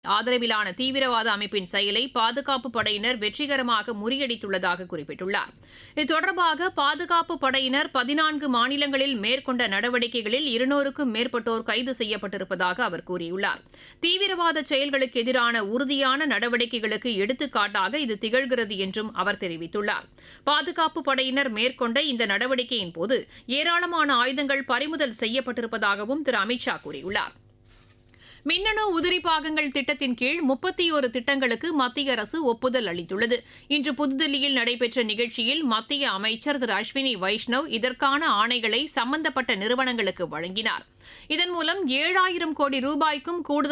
ஆதரவிலான தீவிரவாத அமைப்பின் செயலை பாதுகாப்பு படையினர் வெற்றிகரமாக முறியடித்துள்ளதாக குறிப்பிட்டுள்ளார் இது தொடர்பாக பாதுகாப்பு படையினர் பதினான்கு மாநிலங்களில் மேற்கொண்ட நடவடிக்கைகளில் இருநூறுக்கும் மேற்பட்டோர் கைது செய்யப்பட்டிருப்பதாக அவர் கூறியுள்ளார் தீவிரவாத செயல்களுக்கு எதிரான உறுதியான நடவடிக்கைகளுக்கு எடுத்துக்காட்டாக இது திகழ்கிறது என்றும் அவர் தெரிவித்துள்ளார் பாதுகாப்பு படையினர் மேற்கொண்ட இந்த நடவடிக்கையின் போது ஏராளமான ஆயுதங்கள் பறிமுதல் செய்யப்பட்டிருப்பதாகவும் திரு அமித்ஷா கூறியுள்ளார் மின்னணு உதிரி பாகங்கள் திட்டத்தின் கீழ் முப்பத்தி ஒரு திட்டங்களுக்கு மத்திய அரசு ஒப்புதல் அளித்துள்ளது இன்று புதுதில்லியில் நடைபெற்ற நிகழ்ச்சியில் மத்திய அமைச்சர் திரு அஸ்வினி வைஷ்ணவ் இதற்கான ஆணைகளை சம்பந்தப்பட்ட நிறுவனங்களுக்கு வழங்கினார் இதன் மூலம் ஏழாயிரம் கோடி ரூபாய்க்கும் கூடுதல்